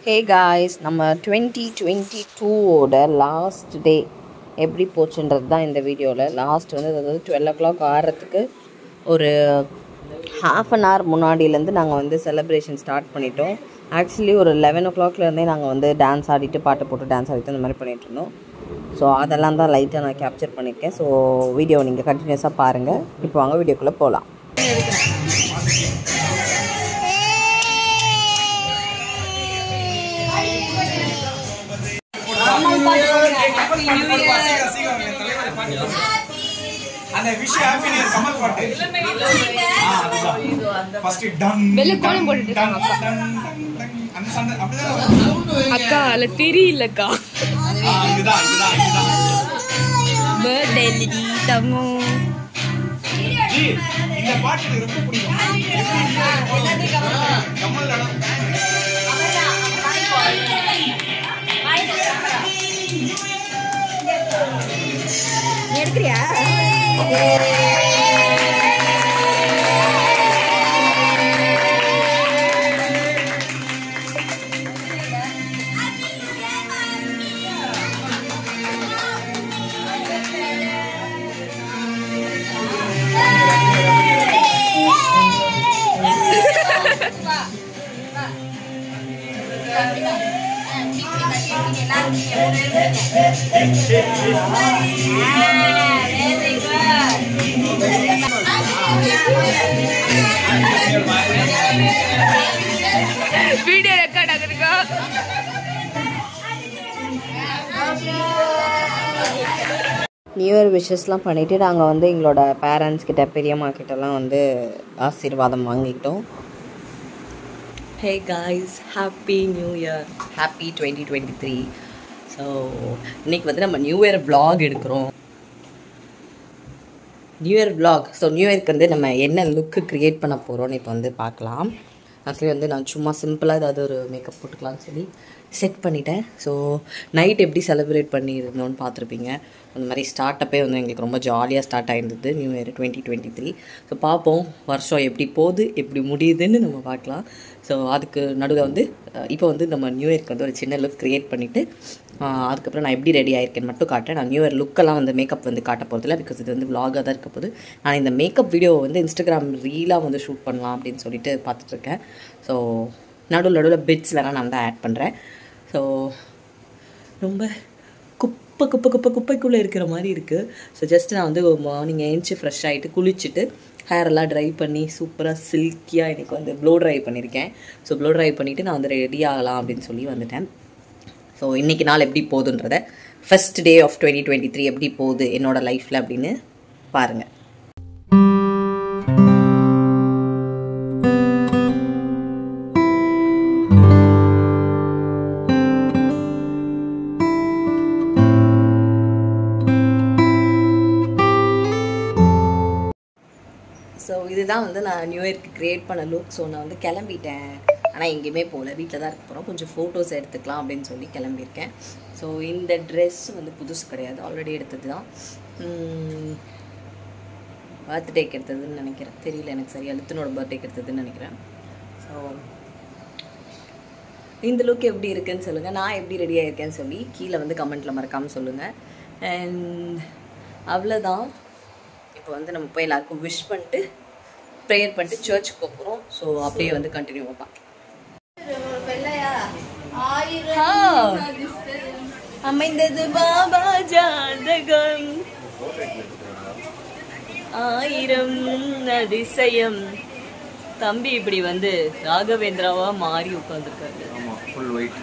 ஹே guys நம்ம twenty twenty டூவோட last day எப்படி போச்சுன்றது தான் இந்த வீடியோவில் லாஸ்ட் வந்து அதாவது டுவெல் ஓ கிளாக் ஆகிறதுக்கு ஒரு ஹாஃப் அன் ஹவர் முன்னாடியிலேருந்து நாங்கள் வந்து செலிப்ரேஷன் ஸ்டார்ட் பண்ணிட்டோம் ஆக்சுவலி ஒரு லெவன் ஓ கிளாக்லேருந்தே நாங்கள் வந்து டான்ஸ் ஆடிட்டு பாட்டு போட்டு டான்ஸ் ஆடிட்டு அந்த மாதிரி பண்ணிகிட்டு இருந்தோம் ஸோ அதெல்லாம் தான் லைட்டாக நான் கேப்சர் பண்ணியிருக்கேன் ஸோ வீடியோ நீங்கள் கண்டினியூஸாக பாருங்கள் இப்போ வாங்க வீடியோக்குள்ளே போகலாம் அந்த விஷ் ஹாப்பி நியர் கமல் பாட்டு ஃபர்ஸ்ட் டன் வெளில கோலம் போட்டுட்டு டன், இருக்காங்க டன், டன், டன். அந்த சண்டை அப்படிதான் வரும். அக்கா அதுல தெரியலக்கா ஆ, இதுதான் இதுதான் இதுதான் பர்த்டே தம்மு ஜி, இந்த பாட்டு எனக்கு ரொம்ப பிடிக்கும் கமல் அண்ணா fan. எடுக்கிறியா வீடியோ ரெக்கார்ட் ஆகுதுக்கா நியூ இயர் விஷஸ்லாம் பண்ணிவிட்டு நாங்கள் வந்து எங்களோட பேரண்ட்ஸ் கிட்ட பெரியம்மா கிட்டலாம் வந்து ஆசீர்வாதம் வாங்கிக்கிட்டோம் hey guys happy new year happy twenty twenty three so இன்றைக்கி வந்து நம்ம நியூ இயர் vlog எடுக்கிறோம் new year vlog so new இயர்க்கு வந்து நம்ம என்ன லுக்கு க்ரியேட் பண்ண போகிறோம்னு இப்போ வந்து பார்க்கலாம் ஆக்சுவலி வந்து நான் சும்மா சிம்பிளாக ஏதாவது ஒரு மேக்கப் போட்டுக்கலாம்னு சொல்லி செட் பண்ணிட்டேன் ஸோ நைட் எப்படி செலிப்ரேட் பண்ணியிருந்தோன்னு பார்த்துருப்பீங்க அந்த மாதிரி ஸ்டார்ட் அப்பே வந்து எங்களுக்கு ரொம்ப ஜாலியாக ஸ்டார்ட் ஆயிருந்தது new year twenty twenty three so பார்ப்போம் வருஷம் எப்படி போகுது எப்படி முடியுதுன்னு நம்ம பார்க்கலாம் ஸோ அதுக்கு நடுவில் வந்து அஹ், இப்போ வந்து நம்ம நியூ இயர்க்கு வந்து ஒரு சின்ன லுக் க்ரியேட் பண்ணிவிட்டு அதுக்கப்புறம் நான் எப்படி ரெடி ஆயிருக்கேன்னு மட்டும் காட்டுறேன் நான் நியூ இயர் லுக்கெல்லாம் வந்து மேக்கப் வந்து காட்ட போகிறதில்ல பிகாஸ் இது வந்து vlog-ஆ தான் இருக்க போகுது நான் இந்த மேக்கப் வீடியோவை வந்து இன்ஸ்டாகிராம் ரீலாக வந்து ஷூட் பண்ணலாம் அப்படின்னு சொல்லிட்டு பார்த்துட்ருக்கேன் ஸோ நடுவில் நடுவில் பிட்ஸ் வேணால் நான் தான் ஆட் பண்ணுறேன் ஸோ ரொம்ப குப்பை குப்பை குப்பை குப்பைக்குள்ளே இருக்கிற மாதிரி இருக்குது ஸோ ஜஸ்ட் நான் வந்து மார்னிங் ஏஞ்சி ஃப்ரெஷ் ஆகிட்டு குளிச்சுட்டு hair எல்லாம் ட்ரை பண்ணி சூப்பராக சில்கியாக எனக்கு வந்து ப்ளோ ட்ரை பண்ணியிருக்கேன் ஸோ ப்ளோ ட்ரை பண்ணிவிட்டு நான் வந்து ரெடி ஆகலாம் அப்படின்னு சொல்லி வந்துட்டேன் ஸோ இன்றைக்கி நாள் எப்படி போகுதுன்றத first day of twenty twenty three எப்படி போகுது என்னோட லைஃப்பில் அப்படின்னு பாருங்கள் ஸோ இதுதான் வந்து நான் நியூ இயர்க்கு க்ரியேட் பண்ண லுக் ஸோ நான் வந்து கிளம்பிட்டேன் ஆனால் எங்கேயுமே போகல வீட்டில் தான் இருக்க போகிறோம் கொஞ்சம் ஃபோட்டோஸ் எடுத்துக்கலாம் அப்படின்னு சொல்லி கிளம்பியிருக்கேன் ஸோ இந்த ட்ரெஸ் வந்து புதுசு கிடையாது ஆல்ரெடி எடுத்தது தான் பர்த்டேக்கு எடுத்ததுன்னு நினைக்கிறேன் தெரியல எனக்கு சரியா லித்தனோட பர்த்டேக்கு எடுத்ததுன்னு நினைக்கிறேன் ஸோ இந்த லுக் எப்படி இருக்குன்னு சொல்லுங்கள் நான் எப்படி ரெடியாக இருக்கேன்னு சொல்லி கீழே வந்து கமெண்ட்டில் மறக்காமல் சொல்லுங்கள் அண்ட் அவ்வளோதான் இப்போ வந்து நம்ம போய் எல்லாருக்கும் விஷ் பண்ணிட்டு ப்ரேயர் பண்ணிட்டு சர்ச்சுக்கு போக போகிறோம் ஸோ அப்படியே வந்து கண்டினியூ பார்க்கலாம் அமைந்தது பாபா ஜாதகம் ஆயிரம் அதிசயம் தம்பி இப்படி வந்து ராகவேந்திராவா மாறி உட்காந்துருக்காரு ஆமா ஃபுல் ஒயிட்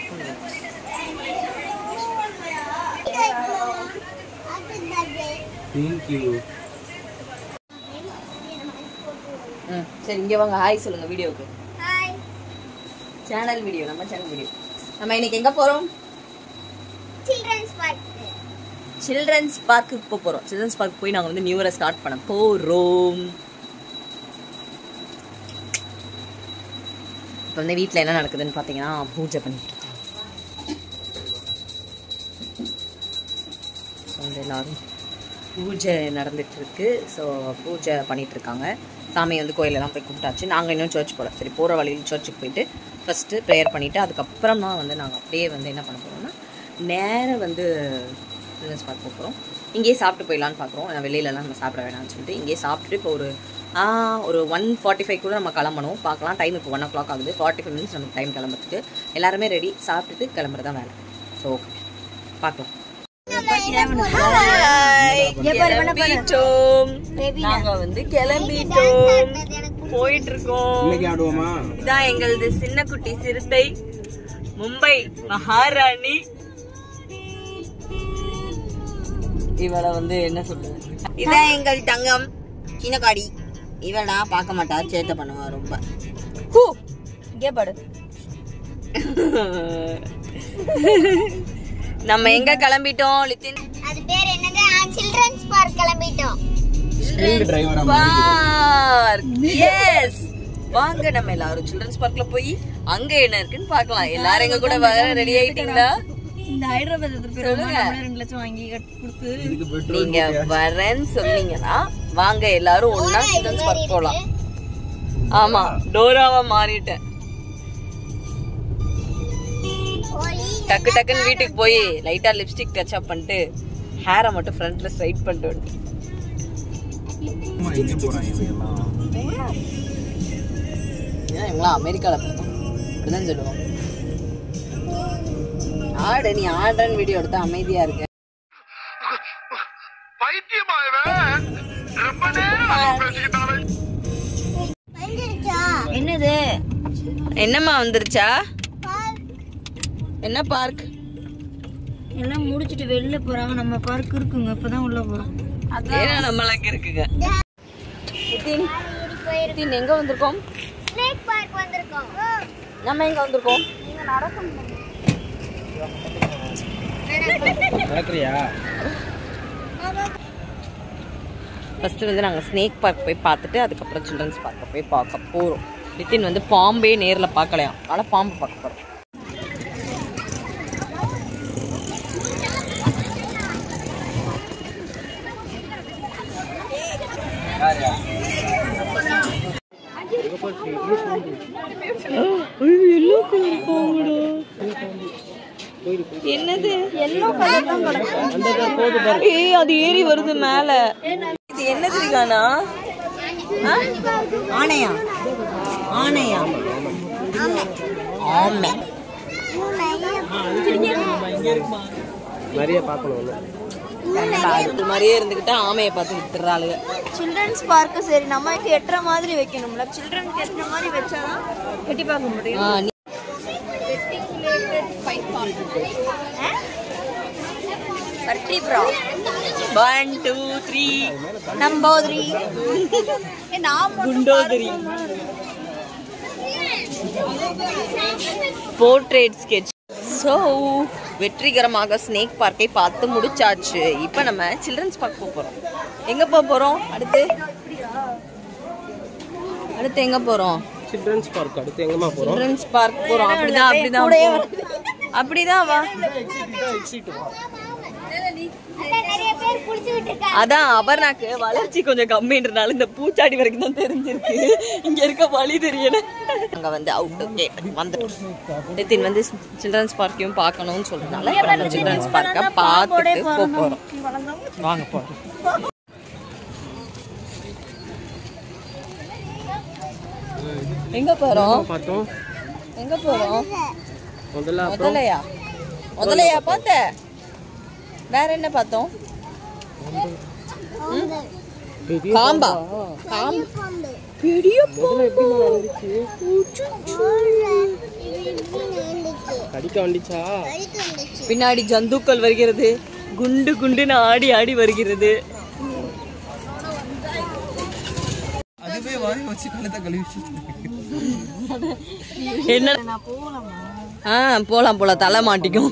தேங்க் யூ ம் சரி இங்கே வாங்க ஹாய் சொல்லுங்கள் வீடியோவுக்கு சேனல் வீடியோ நம்ம சேனல் வீடியோ நம்ம இன்னைக்கு எங்கே போகிறோம் சில்ட்ரன்ஸ் பார்க்குக்கு போக போகிறோம் சில்ட்ரன்ஸ் பார்க் போய் நாங்கள் வந்து நியூ இயரை ஸ்டார்ட் பண்ண போகிறோம் இப்போ வந்து வீட்டில் என்ன நடக்குதுன்னு பார்த்தீங்கன்னா பூஜை பண்ணிட்டு இருக்கோம் ஸோ வந்து எல்லாரும் பூஜை நடந்துட்டு இருக்கு ஸோ பூஜை பண்ணிட்டு இருக்காங்க சாமி வந்து கோயிலெல்லாம் போய் கும்பிட்டாச்சு நாங்கள் இன்னும் சர்ச் போகல சரி போகிற வழியில் சர்ச்சுக்கு போயிட்டு ஃபஸ்ட்டு ப்ரேயர் பண்ணிவிட்டு அதுக்கப்புறமா வந்து நாங்கள் அப்படியே வந்து என்ன பண்ண போகிறோம்னா நேராக வந்து சில்ட்ரன்ஸ் பார்க் போகிறோம் இங்கேயே சாப்பிட்டு போயிடலான்னு பார்க்குறோம் நான் வெளியிலலாம் நம்ம சாப்பிட வேணாம்னு சொல்லிட்டு இங்கேயே சாப்பிட்டுட்டு இப்போ ஒரு ஆ, ஒரு ஒன் ஃபார்ட்டி ஃபைவ் கூட நம்ம கிளம்பணும் பார்க்கலாம் டைம் இப்போ ஒன் ஓ கிளாக் ஆகுது ஃபார்ட்டி ஃபைவ் மினிட்ஸ் நமக்கு டைம் கிளம்புறதுக்கு எல்லாருமே ரெடி சாப்பிட்டுட்டு கிளம்புறது தான் வேலை ஸோ ஓகே பார்க்கலாம் கிளம்பிட்டோம் நாங்க வந்து கிளம்பிட்டோம் போயிட்டு இருக்கோம் இன்னைக்கு ஆடுவோமா இதான் எங்களது சின்ன குட்டி சிறுத்தை மும்பை மகாராணி இவளை வந்து என்ன சொல்றது இதான் எங்கள் தங்கம் சின்னக்காடி இவளா பார்க்க மாட்டா சேட்டை பண்ணுவா ரொம்ப ஹூ இங்கே படு நம்ம எங்க கிளம்பிட்டோம் லித்தின் அது பேர் என்னது சில்ட்ரன்ஸ் பார்க் கிளம்பிட்டோம் ஸ்கில்டு டிரைவரா பார்க் எஸ் வாங்க நம்ம எல்லாரும் சில்ட்ரன்ஸ் பார்க்ல போய் அங்க என்ன இருக்குன்னு பார்க்கலாம் எல்லாரும் எங்க கூட வர ரெடி ஆயிட்டீங்களா இந்த ஹைதராபாத் சொல்லுங்க ரெண்டு லட்சம் வாங்கி கட்- கொடுத்து இதுக்கு பெட்ரோல் நீங்க வரேன்னு சொன்னீங்கன்னா வாங்க எல்லாரும் ஒண்ணா சில்ட்ரன்ஸ் பார்க் போலாம் ஆமா டோராவா மாறிட்டேன் டக்கு டக்குன்னு வீட்டுக்கு போய் லைட்டா லிப்ஸ்டிக் டச் அப் பண்ணிட்டு ஹேரை மட்டும் ஃப்ரண்ட்ல ஸ்ட்ரைட் பண்ணிட்டு வந்துட்டேன். எங்க போறாங்க இவங்க எல்லாம் ஏன் இவங்களாம் அமெரிக்கால பிறந்தோம் அப்படிதான் சொல்லுவோம் ஆடு நீ ஆடுறன்னு வீடியோ எடுத்தா அமைதியா இருக்க வந்துருச்சா என்னது என்னம்மா வந்துருச்சா என்ன பார்க் எல்லாம் முடிச்சிட்டு வெளில போறாங்க நம்ம பார்க் இருக்குங்க இப்பதான் உள்ள போறோம் ஏன்னா நம்மளுக்கு இருக்குங்க நிதின், நிதின் எங்க வந்திருக்கோம் ஸ்னேக் பார்க் வந்திருக்கோம் நம்ம எங்க வந்திருக்கோம் நடக்கிறியா ஃபர்ஸ்ட் வந்து நாங்க ஸ்னேக் பார்க் போய் பார்த்துட்டு அதுக்கப்புறம் சில்ட்ரன்ஸ் பார்க்க போய் பார்க்க போறோம் நிதின் வந்து பாம்பே நேர்ல பார்க்கலையாம் ஆனா பாம்பு பார்க்க போறோம் என்னது ஏய் அது ஏறி வருது மேல இது என்ன தெரியுதானா ஆனையா ஆனையா ஆமை நிறைய பார்க்கணும் அது மாதிரியே இருந்துகிட்டா ஆமையை பார்த்து விட்டுறாளுங்க சில்ட்ரன்ஸ் பார்க்க சரி நமக்கு எட்டுற மாதிரி வைக்கணும்ல சில்ட்ரனுக்கு எட்டுற மாதிரி வச்சாதான் எட்டி பார்க்க முடியும் ஆ, நீ- பற்றி ப்ரோ ஒன் டூ த்ரீ நம்போதிரி குண்டோதரி போர்ட்ரேட் ஸ்கெட்ச் ஸோ வெற்றிகரமாக ஸ்னேக் பார்க்கை பார்த்து முடிச்சாச்சு இப்போ நம்ம சில்ட்ரன்ஸ் பார்க் போக போகிறோம் எங்கே போக போகிறோம் அடுத்து அடுத்து எங்கே போகிறோம் சில்ட்ரன்ஸ் பார்க் அடுத்து எங்கம்மா போறோம் சில்ட்ரன்ஸ் பார்க் போகிறோம் அப்படிதான் அப்படிதான் போறோம். அப்படிதான் வா நிறைய பேர் குளிச்சுக்கிட்டு இருக்காங்க அதான் அபர்ணாக்கு வளர்ச்சி கொஞ்சம் கம்மின்றனால இந்த பூச்சாடி வரைக்கும் தான் தெரிஞ்சிருக்கு இங்க இருக்க வழி தெரியல அங்க வந்து அவுட் வந்துட்டோம் நிதின் வந்து சில்ட்ரன்ஸ் பார்க்கையும் பார்க்கணும்னு சொல்றதுனால இப்ப நம்ம சில்ட்ரன்ஸ் பார்க்க பார்த்துட்டு போக போறோம் வாங்க போறோம் எங்க போறோம் பார்த்தோம் எங்க போறோம் முதல்ல முதலையா முதலையா பார்த்த வேற என்ன பார்த்தோம் பெரிய காம்பா காம்பு பாம்பு பெரிய இருந்துச்சு கடிக்க வந்துச்சா வழிக்கு வந்துச்சு பின்னாடி ஜந்துக்கள் வருகிறது குண்டு குண்டுன்னு ஆடி ஆடி வருகிறது அதுவே வாய் வச்சு கழுத்தை கழுவிச்சு என்ன ஆ போலாம் போலாம் தலை மாட்டிக்கும்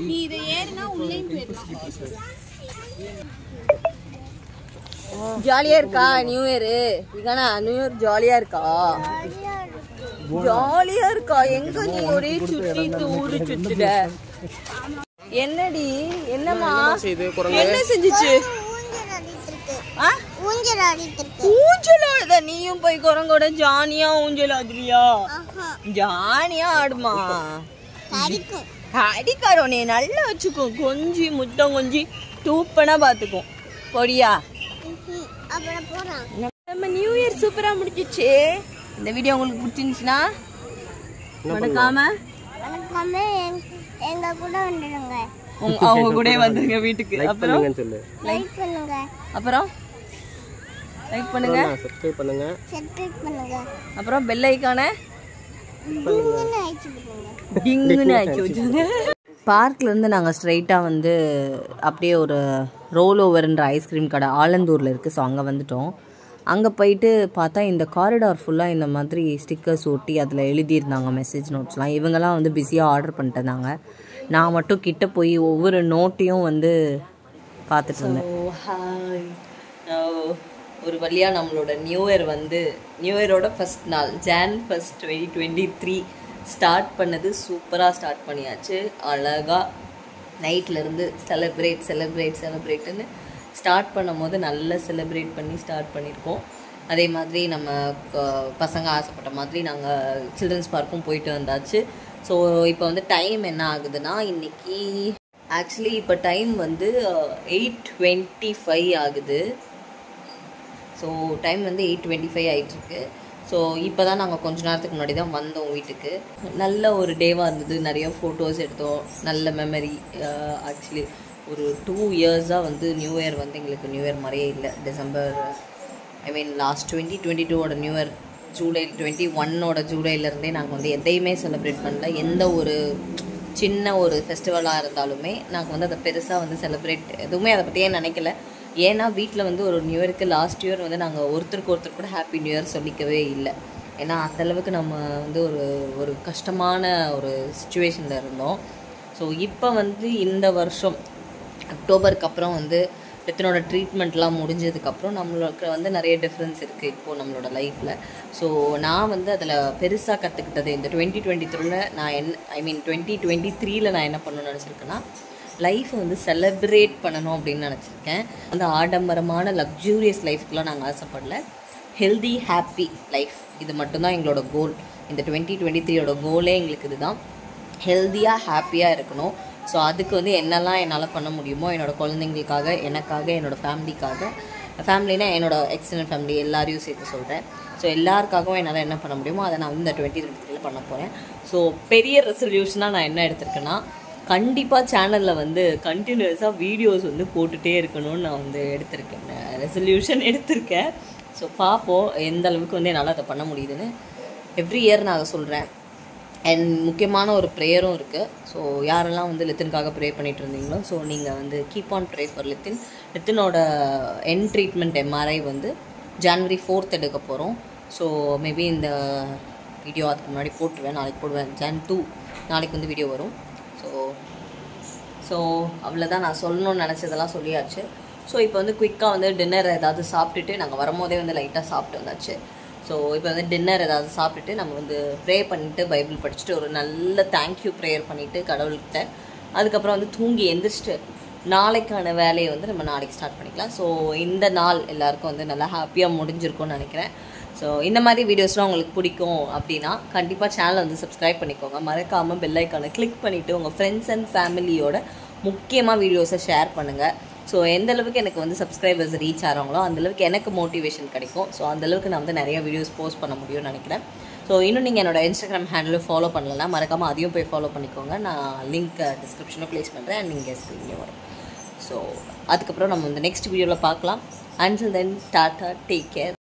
ஜாலியா இருக்கா நியூ இயர் இதானா நியூ இயர் ஜாலியா இருக்கா ஜாலியா இருக்கா எங்க நீ ஒரே சுத்திட்டு ஊரு சுத்துட என்னடி என்னம்மா செய்து குரங்கு என்ன செஞ்சுச்சு ஊஞ்சல் ஆடிட்டு இருக்கு ஆ? ஊஞ்சல் ஆடிட்டு இருக்கு ஊஞ்சல் ஆடுத அக்கா நீயும் போய் குரங்கோட ஜானியா ஊஞ்சல் ஆடுறியா ஜானியா ஆடுமா கடிக்கும் கடிக்காரோ நீ நல்லா வச்சுக்கோ கொஞ்சி முத்தம் கொஞ்சி தூப்பனா பாத்துக்கும் பொடியா ம்ஹும். அப்புறம் போறான் நம்ம நியூ இயர் சூப்பரா முடிஞ்சிச்சு இந்த வீடியோ உங்களுக்கு பிடிச்சிருந்துச்சுன்னா மறக்காம வணக்கமே எங்க கூட வந்துடுங்க உங்க- அவங்க கூட வந்துருங்க வீட்டுக்கு அப்புறம் லைக் பண்ணுங்க அப்புறம் லைக் பண்ணுங்க சப்ஸ்கிரைப் பண்ணுங்க சப்ஸ்கிரைப் பண்ணுங்க அப்புறம் பெல் ஐக்கான டிங்குன்னு அழிச்சு விடுங்க டிங்குன்னு ஆச்சு வச்சுங்க பார்க்ல இருந்து நாங்கள் ஸ்ட்ரைட்டாக வந்து அப்படியே ஒரு ரோல் ஓவர்ன்ற ஐஸ்கிரீம் கடை ஆலந்தூரில் இருக்குது ஸோ அங்கே வந்துட்டோம் அங்கே போயிட்டு பார்த்தா இந்த காரிடார் ஃபுல்லாக இந்த மாதிரி ஸ்டிக்கர்ஸ் ஒட்டி அதில் எழுதியிருந்தாங்க மெசேஜ் நோட்ஸ்லாம் இவங்கெல்லாம் வந்து பிஸியாக ஆர்டர் பண்ணிட்டு இருந்தாங்க நான் மட்டும் கிட்ட போய் ஒவ்வொரு நோட்டையும் வந்து பார்த்துட்டு இருந்தேன் ஹாய் ஒரு வழியாக நம்மளோட நியூ இயர் வந்து நியூ இயரோட ஃபஸ்ட் நாள் Jan first twenty twenty three start பண்ணது சூப்பராக ஸ்டார்ட் பண்ணியாச்சு அழகாக நைட்லேருந்து செலிப்ரேட் செலிப்ரேட் செலிப்ரேட்டுன்னு ஸ்டார்ட் பண்ணும் போது நல்லா செலிப்ரேட் பண்ணி ஸ்டார்ட் பண்ணியிருக்கோம் அதே மாதிரி நம்ம க- பசங்க ஆசைப்பட்ட மாதிரி நாங்கள் சில்ட்ரன்ஸ் பார்க்கும் போயிட்டு வந்தாச்சு ஸோ இப்போ வந்து டைம் என்ன ஆகுதுன்னா இன்னைக்கு ஆக்சுவலி இப்போ டைம் வந்து எயிட் டுவெண்ட்டி ஃபைவ் ஆகுது ஸோ டைம் வந்து எயிட் டுவெண்ட்டி ஃபைவ் ஆகிட்டுருக்கு ஸோ இப்போ தான் நாங்கள் கொஞ்ச நேரத்துக்கு முன்னாடி தான் வந்தோம் வீட்டுக்கு நல்ல ஒரு டேவாக இருந்தது நிறைய ஃபோட்டோஸ் எடுத்தோம் நல்ல மெமரி ஆக்சுவலி ஒரு டூ இயர்ஸாக வந்து நியூ இயர் வந்து எங்களுக்கு நியூ இயர் மாதிரியே இல்லை December I mean last twenty twenty டூவோட நியூ இயர் ஜூலை டுவெண்ட்டி ஒன்னோட ஜூலைலேருந்தே நாங்கள் வந்து எதையுமே செலிப்ரேட் பண்ணல எந்த ஒரு சின்ன ஒரு ஃபெஸ்டிவலாக இருந்தாலுமே நாங்கள் வந்து அதை பெருசாக வந்து செலிப்ரேட் எதுவுமே அதை பற்றியே நினைக்கல ஏன்னா வீட்டில் வந்து ஒரு நியூ இயருக்கு லாஸ்ட் இயர் வந்து நாங்கள் ஒருத்தருக்கு ஒருத்தர் கூட ஹாப்பி நியூ இயர் சொல்லிக்கவே இல்லை ஏன்னா அந்த அளவுக்கு நம்ம வந்து ஒரு ஒரு கஷ்டமான ஒரு சுச்சுவேஷனில் இருந்தோம் ஸோ இப்போ வந்து இந்த வருஷம் அக்டோபருக்கு அப்புறம் வந்து ரித்தனோட ட்ரீட்மெண்ட்லாம் முடிஞ்சதுக்கப்புறம் நம்மளுக்கு வந்து நிறைய டிஃப்ரென்ஸ் இருக்குது இப்போது நம்மளோட லைஃப்பில் ஸோ நான் வந்து அதில் பெருசாக கற்றுக்கிட்டது இந்த டுவெண்ட்டி டுவெண்ட்டி த்ரீல நான் என் ஐ மீன் டுவெண்ட்டி டுவெண்ட்டி த்ரீல நான் என்ன பண்ணணும்னு நினச்சிருக்கேன்னா லைஃப்பை வந்து செலிப்ரேட் பண்ணணும் அப்படின்னு நினச்சிருக்கேன் அந்த ஆடம்பரமான லக்ஸூரியஸ் லைஃப்க்குலாம் நாங்கள் ஆசைப்படல ஹெல்தி ஹாப்பி லைஃப் இது மட்டும்தான் எங்களோட கோல் இந்த டுவெண்ட்டி டுவெண்ட்டி த்ரீயோட கோலே எங்களுக்கு இதுதான் ஹெல்த்தியாக ஹாப்பியாக இருக்கணும் ஸோ அதுக்கு வந்து என்னெல்லாம் என்னால் பண்ண முடியுமோ என்னோடய குழந்தைங்களுக்காக எனக்காக என்னோடய ஃபேமிலிக்காக ஃபேமிலினா என்னோட எக்ஸ்டர்னல் ஃபேமிலி எல்லாரையும் சேர்த்து சொல்கிறேன் ஸோ எல்லாருக்காகவும் என்னால் என்ன பண்ண முடியுமோ அதை நான் வந்து இந்த டுவெண்ட்டி டுவெண்ட்டி த்ரீல பண்ண போகிறேன் ஸோ பெரிய ரெசல்யூஷனாக நான் என்ன எடுத்திருக்கேன்னா கண்டிப்பாக சேனலில் வந்து கண்டினியூஸாக வீடியோஸ் வந்து போட்டுகிட்டே இருக்கணும்னு நான் வந்து எடுத்திருக்கேன் ரெசல்யூஷன் எடுத்திருக்கேன் ஸோ பார்ப்போம் எந்த அளவுக்கு வந்து என்னால் அதை பண்ண முடியுதுன்னு எவ்ரி இயர் நான் அதை சொல்கிறேன் அண்ட் முக்கியமான ஒரு ப்ரேயரும் இருக்குது ஸோ யாரெல்லாம் வந்து லித்தினுக்காக ப்ரே பண்ணிட்டு இருந்தீங்களோ ஸோ நீங்கள் வந்து keep on pray for Lithin லித்தினோட என் ட்ரீட்மெண்ட் எம்ஆர்ஐ வந்து ஜான்வரி ஃபோர்த் எடுக்க போகிறோம் ஸோ மேபி இந்த வீடியோ அதுக்கு முன்னாடி போட்டுருவேன் நாளைக்கு போடுவேன் ஜான் டூ நாளைக்கு வந்து வீடியோ வரும் ஸோ ஸோ அவ்வளோதான் நான் சொல்லணும்னு நினச்சதெல்லாம் சொல்லியாச்சு ஸோ இப்போ வந்து குயிக்காக வந்து டின்னர் ஏதாவது சாப்பிட்டுட்டு நாங்கள் வரும்போதே வந்து லைட்டாக சாப்பிட்டு வந்தாச்சு ஸோ இப்போ வந்து டின்னர் ஏதாவது சாப்பிட்டுட்டு நம்ம வந்து ப்ரே பண்ணிட்டு பைபிள் படிச்சுட்டு ஒரு நல்ல தேங்க்யூ ப்ரேயர் பண்ணிவிட்டு கடவுள்கிட்ட அதுக்கப்புறம் வந்து தூங்கி எந்திரிச்சிட்டு நாளைக்கான வேலையை வந்து நம்ம நாளைக்கு ஸ்டார்ட் பண்ணிக்கலாம் ஸோ இந்த நாள் எல்லாருக்கும் வந்து நல்லா ஹாப்பியாக முடிஞ்சிருக்கும்னு நினைக்கிறேன் ஸோ இந்த மாதிரி வீடியோஸ்லாம் உங்களுக்கு பிடிக்கும் அப்படின்னா கண்டிப்பாக சேனலை வந்து சப்ஸ்கிரைப் பண்ணிக்கோங்க மறக்காமல் பெல் ஐக்கானை கிளிக் பண்ணிவிட்டு உங்கள் ஃப்ரெண்ட்ஸ் அண்ட் ஃபேமிலியோட முக்கியமாக வீடியோஸை ஷேர் பண்ணுங்கள் ஸோ எந்த அளவுக்கு எனக்கு வந்து சப்ஸ்கிரைபர்ஸ் ரீச் ஆகிறாங்களோ அந்தளவுக்கு எனக்கு மோட்டிவேஷன் கிடைக்கும் ஸோ அந்தளவுக்கு நான் வந்து நிறைய வீடியோஸ் போஸ்ட் பண்ண முடியும்னு நினைக்கிறேன் ஸோ இன்னும் நீங்கள் என்னோட இன்ஸ்டாகிராம் ஹேண்டில் ஃபாலோ பண்ணலன்னா மறக்காமல் அதையும் போய் ஃபாலோ பண்ணிக்கோங்க நான் லிங்க் டிஸ்கிரிப்ஷனில் ப்ளேஸ் பண்ணுறேன் அண்ட் நீங்கள் ஸ்க்ரீன்லேயே வரும் ஸோ அதுக்கப்புறம் நம்ம வந்து நெக்ஸ்ட் வீடியோவில் பார்க்கலாம் அண்டில் தென் டாட்டா டேக் கேர்